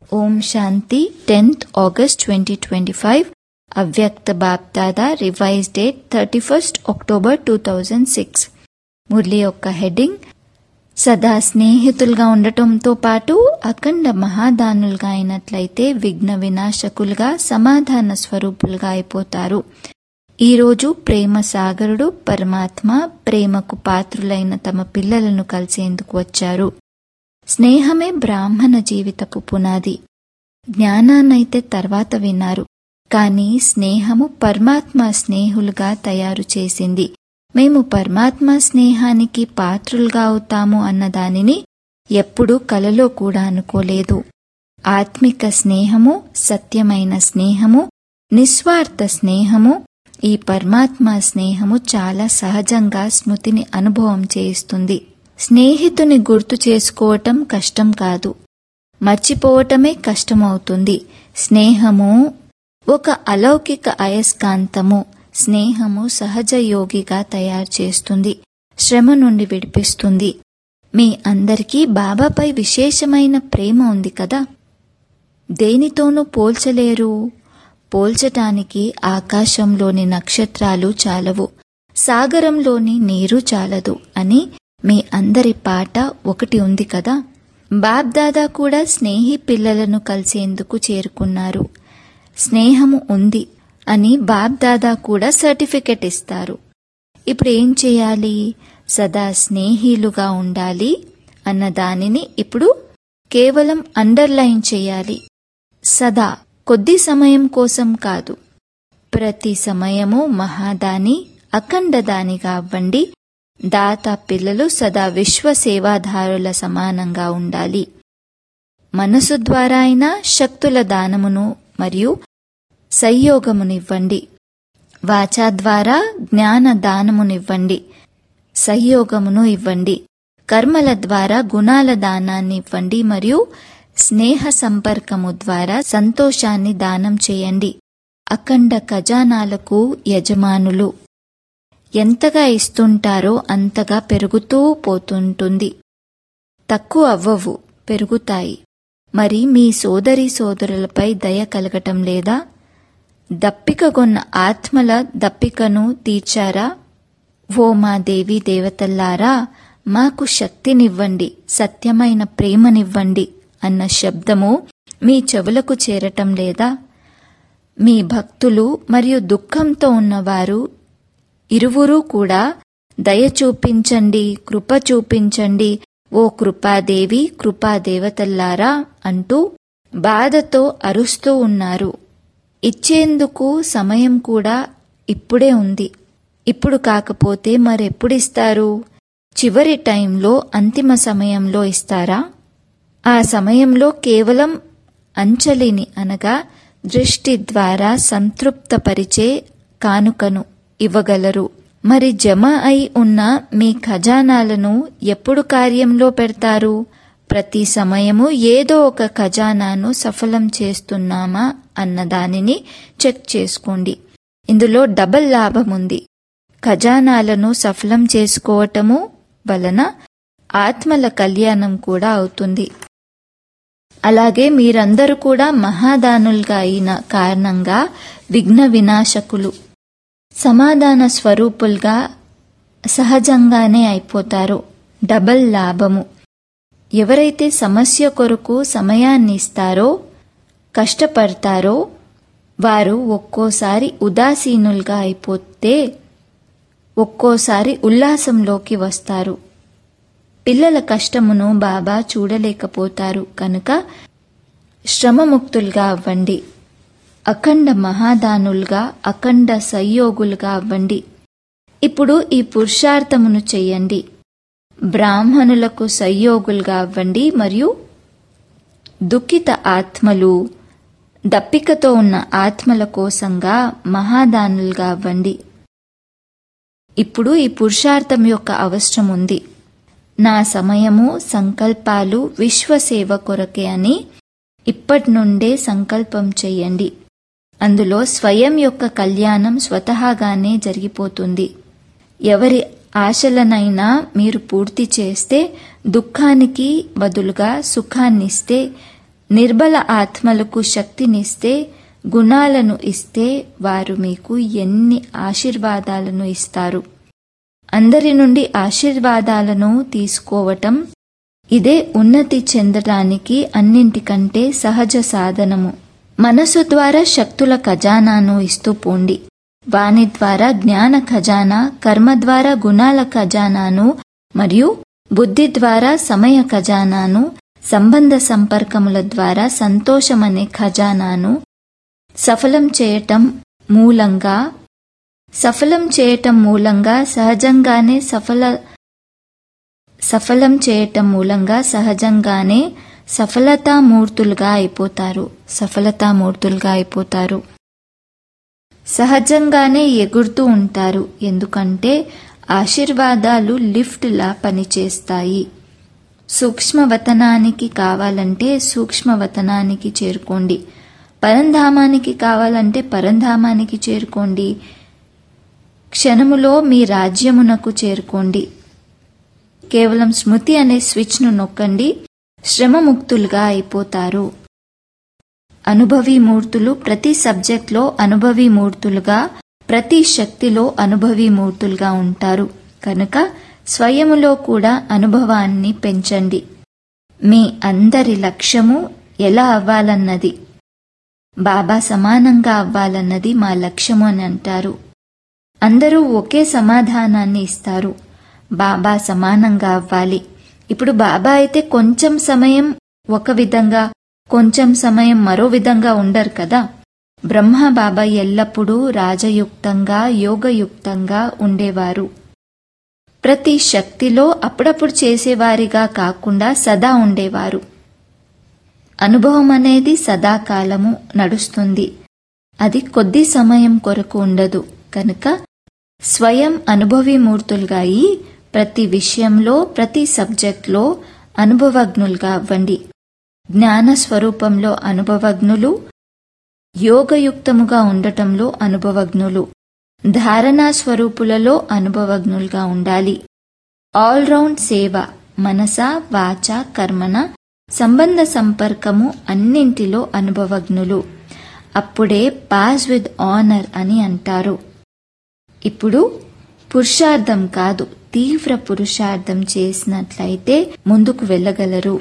ఓం Shanti tenth August twenty twenty five Avyakt BapDada revise date thirty first October two thousand six Murli యొక్క heading సదా స్నేహితులుగా ఉండటంతో పాటు అఖండ మహాదానులుగా అయినట్లయితే విఘ్న వినాశకులుగా సమాధాన స్వరూపులుగా అయిపోతారు ఈరోజు ప్రేమ సాగరుడు పరమాత్మ ప్రేమకు పాత్రులైన తమ పిల్లలను కలిసేందుకు వచ్చారు స్నేహమే బ్రాహ్మణ జీవితపు పునాది జ్ఞానాన్నైతే తర్వాత విన్నారు కానీ స్నేహము పరమాత్మ స్నేహులుగా తయారు చేసింది మేము పరమాత్మ స్నేహానికి పాత్రులుగా అవుతాము అన్న దానిని ఎప్పుడూ కలలో కూడా అనుకోలేదు ఆత్మిక స్నేహము సత్యమైన స్నేహము నిస్వార్థ స్నేహము ఈ పరమాత్మ స్నేహము చాలా సహజంగా స్మృతిని అనుభవం చేయిస్తుంది స్నేహితుని గుర్తు చేసుకోవటం కష్టం కాదు మర్చిపోవటమే కష్టమవుతుంది స్నేహము ఒక అలౌకిక అయస్కాంతము స్నేహము సహజ యోగిగా తయారు చేస్తుంది శ్రమ నుండి విడిపిస్తుంది మీ అందరికీ బాబాపై విశేషమైన ప్రేమ ఉంది కదా దేనితోనూ పోల్చలేరు పోల్చటానికి ఆకాశంలోని నక్షత్రాలు చాలవు సాగరంలోని నీరు చాలదు అని మీ అందరి పాట ఒకటి ఉంది కదా బాబ్దాదా కూడా స్నేహి పిల్లలను కలిసేందుకు చేరుకున్నారు స్నేహము ఉంది అని బాబ్దాదా కూడా సర్టిఫికెట్ ఇస్తారు ఇప్పుడు ఏం చేయాలి సదా స్నేహిలుగా ఉండాలి అన్న దానిని ఇప్పుడు కేవలం అండర్లైన్ చేయాలి సదా కొద్ది సమయం కోసం కాదు ప్రతి సమయము మహాదాని అఖండదానిగా అవ్వండి దాత పిల్లలు సదా విశ్వ సేవాదారుల సమానంగా ఉండాలి మనసు ద్వారా అయినా శక్తుల దానమును మరియు సహయోగమునివ్వండి వాచా ద్వారా జ్ఞాన దానమునివ్వండి సహయోగమును ఇవ్వండి కర్మల ద్వారా గుణాల దానాన్ని ఇవ్వండి మరియు స్నేహ సంపర్కము ద్వారా సంతోషాన్ని దానం చేయండి అఖండ ఖజానాలకు యజమానులు ఎంతగా ఇస్తుంటారో అంతగా పెరుగుతూ పోతుంటుంది తక్కువ అవ్వవు పెరుగుతాయి మరి మీ సోదరి సోదరులపై దయ కలగటం లేదా దప్పికగొన్న ఆత్మల దప్పికను తీర్చారా ఓ మా దేవి దేవతల్లారా మాకు శక్తినివ్వండి సత్యమైన ప్రేమనివ్వండి అన్న శబ్దము మీ చెవులకు చేరటం లేదా మీ భక్తులు మరియు దుఃఖంతో ఉన్నవారు ఇరువురూ కూడా దయ చూపించండి కృప చూపించండి ఓ కృపాదేవి కృపాదేవతల్లారా అంటూ బాధతో అరుస్తూ ఉన్నారు ఇచ్చేందుకు సమయం కూడా ఇప్పుడే ఉంది ఇప్పుడు కాకపోతే మరెప్పుడిస్తారు చివరి టైంలో అంతిమ సమయంలో ఇస్తారా ఆ సమయంలో కేవలం అంచలిని అనగా దృష్టి ద్వారా సంతృప్తపరిచే కానుకను ఇవ్వగలరు మరి జమ అయి ఉన్న మీ ఖజానాలను ఎప్పుడు కార్యంలో పెడతారు ప్రతి సమయము ఏదో ఒక ఖజానాను సఫలం చేస్తున్నామా అన్న దానిని చెక్ చేసుకోండి ఇందులో డబల్ లాభం ఉంది ఖజానాలను సఫలం చేసుకోవటము వలన ఆత్మల కళ్యాణం కూడా అవుతుంది అలాగే మీరందరూ కూడా మహాదానులుగా అయిన కారణంగా విఘ్న వినాశకులు సమాధాన స్వరూపులుగా సహజంగానే అయిపోతారు డబల్ లాభము ఎవరైతే సమస్య కొరకు సమయాన్ని ఇస్తారో కష్టపడతారో వారు ఒక్కోసారి ఉదాసీనులుగా అయిపోతే ఒక్కోసారి ఉల్లాసంలోకి వస్తారు పిల్లల కష్టమును బాబా చూడలేకపోతారు కనుక శ్రమముక్తులుగా అవ్వండి అఖండ మహాదానులుగా అఖండ సంయోగులుగా అవ్వండి ఇప్పుడు ఈ పురుషార్థమును చెయ్యండి బ్రాహ్మణులకు సంయోగులుగా అవ్వండి మరియు దుఃఖిత ఆత్మలు దప్పికతో ఉన్న ఆత్మల కోసంగా మహాదానులుగా అవ్వండి ఇప్పుడు ఈ పురుషార్థం యొక్క అవసరం ఉంది నా సమయము సంకల్పాలు విశ్వసేవ కొరకే అని ఇప్పటి నుండే సంకల్పం చెయ్యండి అందులో స్వయం యొక్క కళ్యాణం స్వతహాగానే జరిగిపోతుంది ఎవరి ఆశలనైనా మీరు పూర్తి చేస్తే దుఃఖానికి బదులుగా సుఖాన్నిస్తే నిర్బల ఆత్మలకు శక్తినిస్తే గుణాలను ఇస్తే వారు మీకు ఎన్ని ఆశీర్వాదాలను ఇస్తారు అందరి నుండి ఆశీర్వాదాలను తీసుకోవటం ఇదే ఉన్నతి చెందడానికి అన్నింటికంటే సహజ సాధనము మనసు ద్వారా శక్తుల ఖజానాను ఇస్తూ పోండి వాణి ద్వారా జ్ఞాన ఖజానా కర్మ ద్వారా గుణాల ఖజానాను మరియు బుద్ధి ద్వారా సమయ ఖజానాను సంబంధ సంపర్కముల ద్వారా సంతోషమనే ఖజానాను సఫలం చేయటం మూలంగా సఫలం చేయటం మూలంగా సహజంగానే సఫల సఫలం చేయటం మూలంగా సహజంగానే సఫలతామూర్తులుగా అయిపోతారు సఫలతామూర్తులుగా అయిపోతారు సహజంగానే ఎగురుతూ ఉంటారు ఎందుకంటే ఆశీర్వాదాలు లిఫ్ట్లా పనిచేస్తాయి సూక్ష్మవతనానికి కావాలంటే సూక్ష్మవతనానికి చేరుకోండి పరంధామానికి కావాలంటే పరంధామానికి చేరుకోండి క్షణములో మీ రాజ్యమునకు చేరుకోండి కేవలం స్మృతి అనే స్విచ్ను నొక్కండి శ్రమముక్తులుగా అయిపోతారు అనుభవీ మూర్తులు ప్రతి సబ్జెక్ట్లో అనుభవీ మూర్తులుగా ప్రతి శక్తిలో అనుభవీ మూర్తులుగా ఉంటారు కనుక స్వయములో కూడా అనుభవాన్ని పెంచండి మీ అందరి లక్ష్యము ఎలా అవ్వాలన్నది బాబా సమానంగా అవ్వాలన్నది మా లక్ష్యము అని అంటారు అందరూ ఒకే సమాధానాన్ని ఇస్తారు బాబా సమానంగా అవ్వాలి ఇప్పుడు బాబా అయితే కొంచెం సమయం ఒక విధంగా కొంచెం సమయం మరో విధంగా ఉండరు కదా బ్రహ్మ బాబా ఎల్లప్పుడూ రాజయుక్తంగా యోగయుక్తంగా ఉండేవారు ప్రతి శక్తిలో అప్పుడప్పుడు చేసేవారిగా కాకుండా సదా ఉండేవారు అనుభవం అనేది సదాకాలము నడుస్తుంది అది కొద్ది సమయం కొరకు ఉండదు కనుక స్వయం అనుభవీమూర్తులుగా అయి ప్రతి విషయంలో ప్రతి సబ్జెక్ట్లో అనుభవజ్ఞులుగా అవ్వండి జ్ఞాన స్వరూపంలో అనుభవజ్ఞులు యోగయుక్తముగా ఉండటంలో అనుభవజ్ఞులు ధారణా స్వరూపులలో అనుభవజ్ఞులుగా ఉండాలి ఆల్రౌండ్ సేవ మనస వాచ కర్మన సంబంధ సంపర్కము అన్నింటిలో అనుభవజ్ఞులు అప్పుడే పాస్ విత్ ఆనర్ అని అంటారు ఇప్పుడు పురుషార్థం కాదు తీవ్ర పురుషార్థం చేసినట్లయితే ముందుకు వెళ్ళగలరు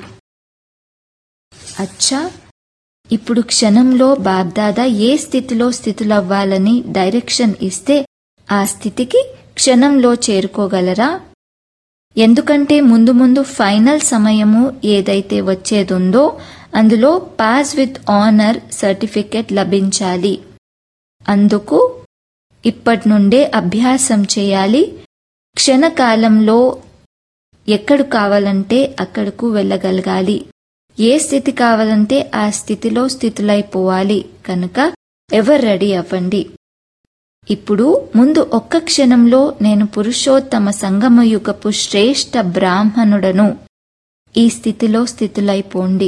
అచ్చా ఇప్పుడు క్షణంలో బాబ్దాదా ఏ స్థితిలో స్థితులవ్వాలని డైరెక్షన్ ఇస్తే ఆ స్థితికి క్షణంలో చేరుకోగలరా ఎందుకంటే ముందు ముందు ఫైనల్ సమయము ఏదైతే వచ్చేదుందో అందులో పాస్ విత్ ఆనర్ సర్టిఫికెట్ లభించాలి అందుకు ఇప్పటి నుండే అభ్యాసం చేయాలి క్షణకాలంలో ఎక్కడు కావాలంటే అక్కడకు వెళ్ళగలగాలి ఏ స్థితి కావాలంటే ఆ స్థితిలో స్థితులైపోవాలి కనుక ఎవరు రెడీ అవ్వండి ఇప్పుడు ముందు ఒక్క క్షణంలో నేను పురుషోత్తమ సంగమయుగపు శ్రేష్ఠ బ్రాహ్మణుడను ఈ స్థితిలో స్థితులైపోండి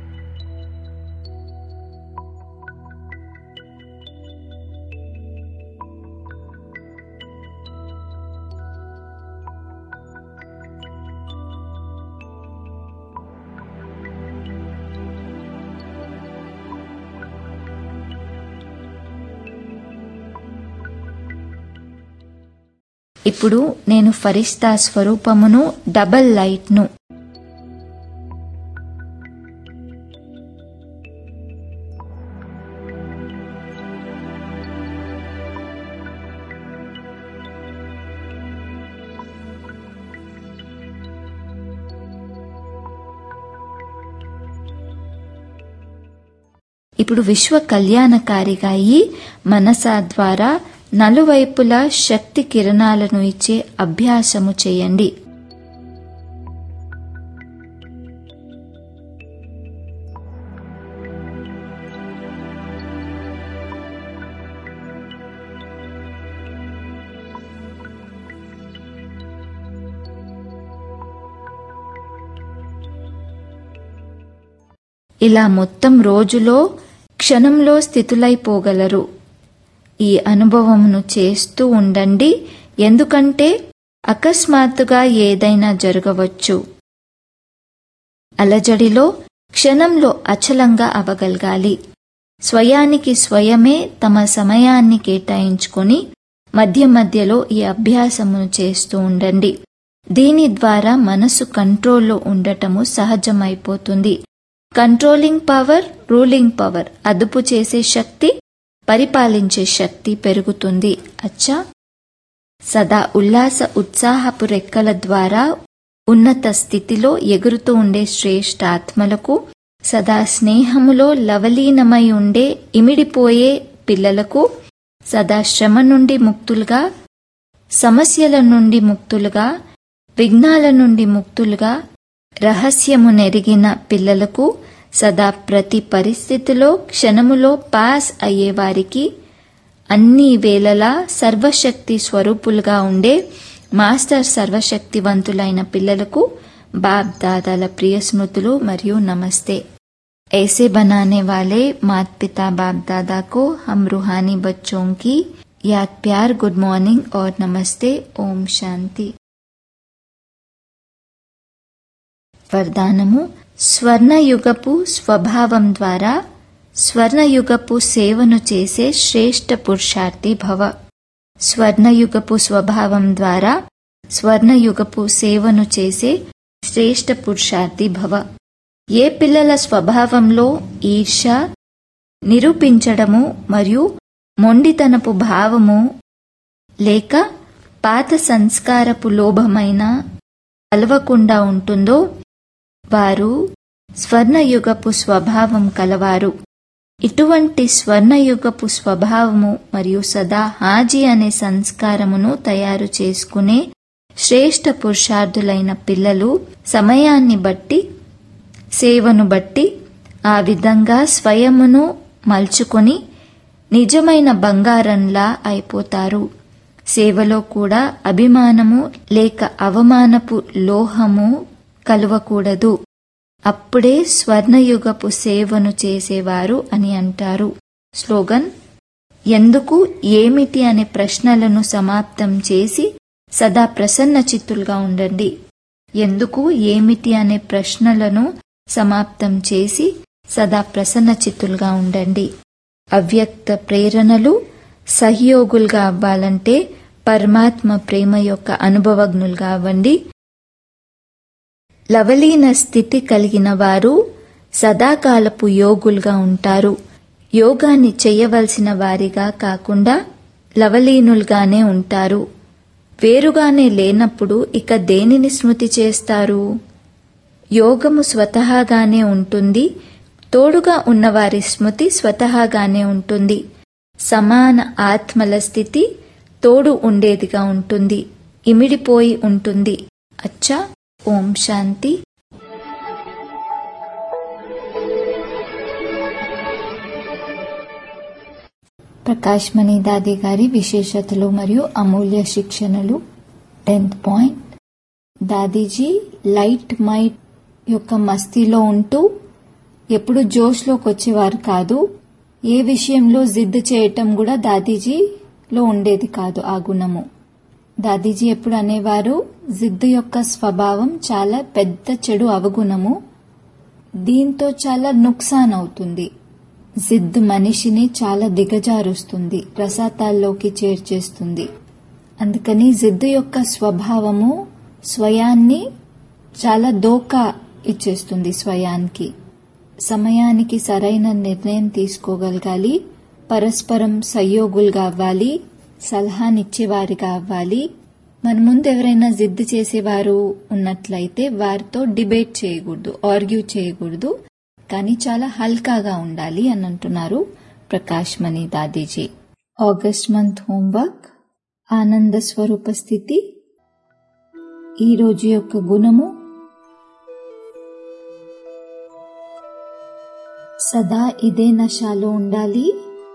ఇప్పుడు నేను ఫరిస్తా స్వరూపమును డబల్ లైట్ను ఇప్పుడు విశ్వ కళ్యాణకారిగా అయి మనసా ద్వారా నలువైపులా శక్తి కిరణాలను ఇచ్చే అభ్యాసము చేయండి ఇలా మొత్తం రోజులో క్షణంలో స్థితులైపోగలరు ఈ అనుభవమును చేస్తూ ఉండండి ఎందుకంటే అకస్మాత్తుగా ఏదైనా జరగవచ్చు అలజడిలో క్షణంలో అచలంగా అవ్వగలగాలి స్వయానికి స్వయమే తమ సమయాన్ని కేటాయించుకొని మధ్య మధ్యలో ఈ అభ్యాసమును చేస్తూ ఉండండి దీని ద్వారా మనసు కంట్రోల్లో ఉండటము సహజమైపోతుంది కంట్రోలింగ్ పవర్ రూలింగ్ పవర్ అదుపు చేసే శక్తి పరిపాలించే శక్తి పెరుగుతుంది అచ్చా సదా ఉల్లాస ఉత్సాహపు రెక్కల ద్వారా ఉన్నత స్థితిలో ఎగురుతూ ఉండే శ్రేష్ఠ ఆత్మలకు సదా స్నేహములో లవలీనమై ఉండే ఇమిడిపోయే పిల్లలకు సదా శ్రమ నుండి ముక్తులుగా సమస్యల నుండి ముక్తులుగా విఘ్నాల నుండి ముక్తులుగా రహస్యము నెరిగిన పిల్లలకు సదా ప్రతి పరిస్థితిలో క్షణములో పాస్ అయ్యేవారికి అన్ని వేళలా సర్వశక్తి స్వరూపులుగా ఉండే మాస్టర్ సర్వశక్తివంతులైన పిల్లలకు బాప్ దాదాల ప్రియ స్మృతులు మరియు నమస్తే ऐसे बनाने वाले मात पिता बाप दादा को हम रूहानी बच्चों की याद प्यार गुड मॉर्निंग और नमस्ते ओम शांति వరదానము స్వర్ణయుగపు స్వభావం ద్వారా స్వర్ణయుగపు సేవను చేసే శ్రేష్ఠ పురుషార్థి భవ స్వర్ణయుగపు స్వభావం ద్వారా స్వర్ణయుగపు సేవను చేసే శ్రేష్ఠ పురుషార్థి భవ ఏ పిల్లల స్వభావంలో ఈర్ష నిరూపించడము మరియు మొండితనపు భావము లేక పాత సంస్కారపు లోభమైన కలవకుండా ఉంటుందో వారు స్వర్ణయుగపు స్వభావం కలవారు ఇటువంటి స్వర్ణయుగపు స్వభావము మరియు సదా హాజీ అనే సంస్కారమును తయారు చేసుకునే శ్రేష్ఠ పురుషార్థులైన పిల్లలు సమయాన్ని బట్టి సేవను బట్టి ఆ విధంగా స్వయమును మలుచుకొని నిజమైన బంగారంలా అయిపోతారు సేవలో కూడా అభిమానము లేక అవమానపు లోహము కలవకూడదు అప్పుడే స్వర్ణయుగపు సేవను చేసేవారు అని అంటారు స్లోగన్ ఎందుకు ఏమిటి అనే ప్రశ్నలను సమాప్తం చేసి సదా ప్రసన్న చిత్తులుగా ఉండండి ఎందుకు ఏమిటి అనే ప్రశ్నలను సమాప్తం చేసి సదా ప్రసన్న చిత్తులుగా ఉండండి అవ్యక్త ప్రేరణలు సహయోగులుగా అవ్వాలంటే పరమాత్మ ప్రేమ యొక్క అనుభవజ్ఞులుగా అవ్వండి లవలీన స్థితి కలిగిన వారు సదాకాలపు యోగులుగా ఉంటారు యోగాన్ని చేయవలసిన వారిగా కాకుండా లవలీనులుగానే ఉంటారు వేరుగానే లేనప్పుడు ఇక దేనిని స్మృతి చేస్తారు యోగము స్వతహాగానే ఉంటుంది తోడుగా ఉన్నవారి స్మృతి స్వతహాగానే ఉంటుంది సమాన ఆత్మల స్థితి తోడు ఉండేదిగా ఉంటుంది ఇమిడిపోయి ఉంటుంది అచ్చా ఓం శాంతి ప్రకాష్ మణి దాది గారి విశేషతలు మరియు అమూల్య శిక్షణలు tenth point Dadiji light might యొక్క మస్తీలో ఉంటూ ఎప్పుడు జోష్లోకి వచ్చేవారు కాదు ఏ విషయంలో జిద్దు చేయటం కూడా దాదీజీలో ఉండేది కాదు ఆ గుణము దాదీజీ ఎప్పుడు అనేవారు జిద్దు యొక్క స్వభావం చాలా పెద్ద చెడు అవగుణము దీంతో చాలా నుక్సాన్ అవుతుంది జిద్దు మనిషిని చాలా దిగజారుస్తుంది రసాతాల్లోకి చేర్చేస్తుంది అందుకని జిద్దు యొక్క స్వభావము స్వయాన్ని చాలా దోకా ఇచ్చేస్తుంది స్వయానికి సమయానికి సరైన నిర్ణయం తీసుకోగలగాలి పరస్పరం సహయోగులుగా అవ్వాలి సలహానిచ్చేవారిగా అవ్వాలి మన ముందు ఎవరైనా జిద్దు చేసేవారు ఉన్నట్లయితే వారితో డిబేట్ చేయకూడదు ఆర్గ్యూ చేయకూడదు కానీ చాలా హల్కాగా ఉండాలి అని అంటున్నారు Prakash Mani Dadiji August month homework ఆనంద స్వరూప స్థితి ఈ రోజు యొక్క గుణము సదా ఇదే నశాలో ఉండాలి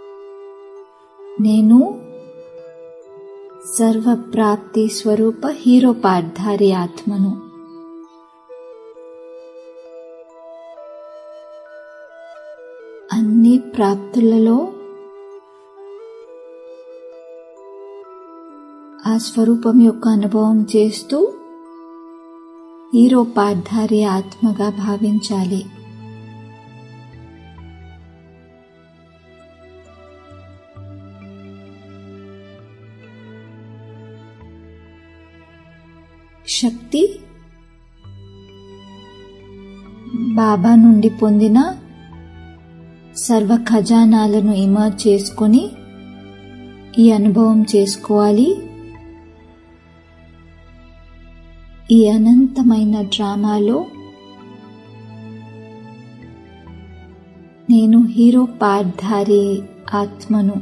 నేను సర్వప్రాప్తి స్వరూప హీరో పాఠధారి ఆత్మను అన్ని ప్రాప్తులలో ఆ స్వరూపం యొక్క అనుభవం చేస్తూ హీరో పాఠధారి ఆత్మగా భావించాలి శక్తి బాబా నుండి పొందిన సర్వ ఖజానాలను ఇమర్జ్ చేసుకొని ఈ అనుభవం చేసుకోవాలి ఈ అనంతమైన డ్రామాలో నేను హీరో పార్ధారి ఆత్మను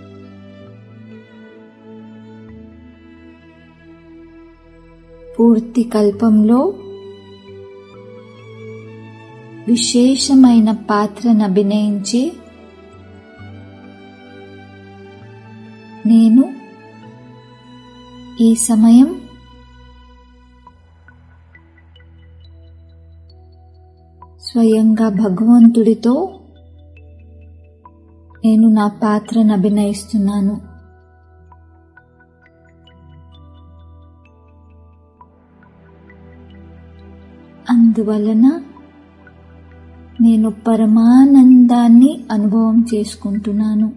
పూర్తి కల్పంలో విశేషమైన పాత్రను అభినయించి నేను ఈ సమయం స్వయంగా భగవంతుడితో నేను నా పాత్రను అభినయిస్తున్నాను అందువలన నేను పరమానందాన్ని అనుభవం చేసుకుంటున్నాను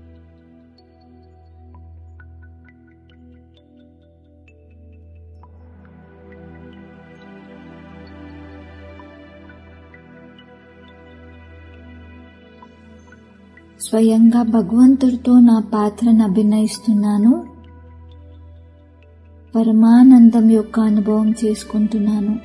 స్వయంగా భగవంతుడితో నా పాత్రను అభినయిస్తున్నాను పరమానందం యొక్క అనుభవం చేసుకుంటున్నాను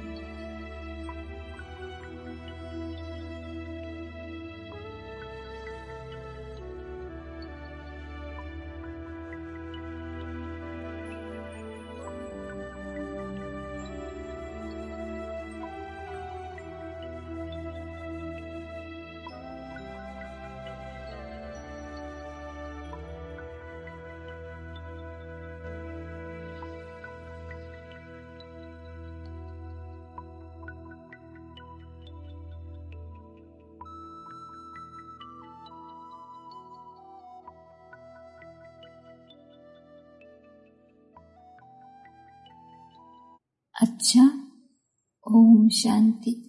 अच्छा ओम शांति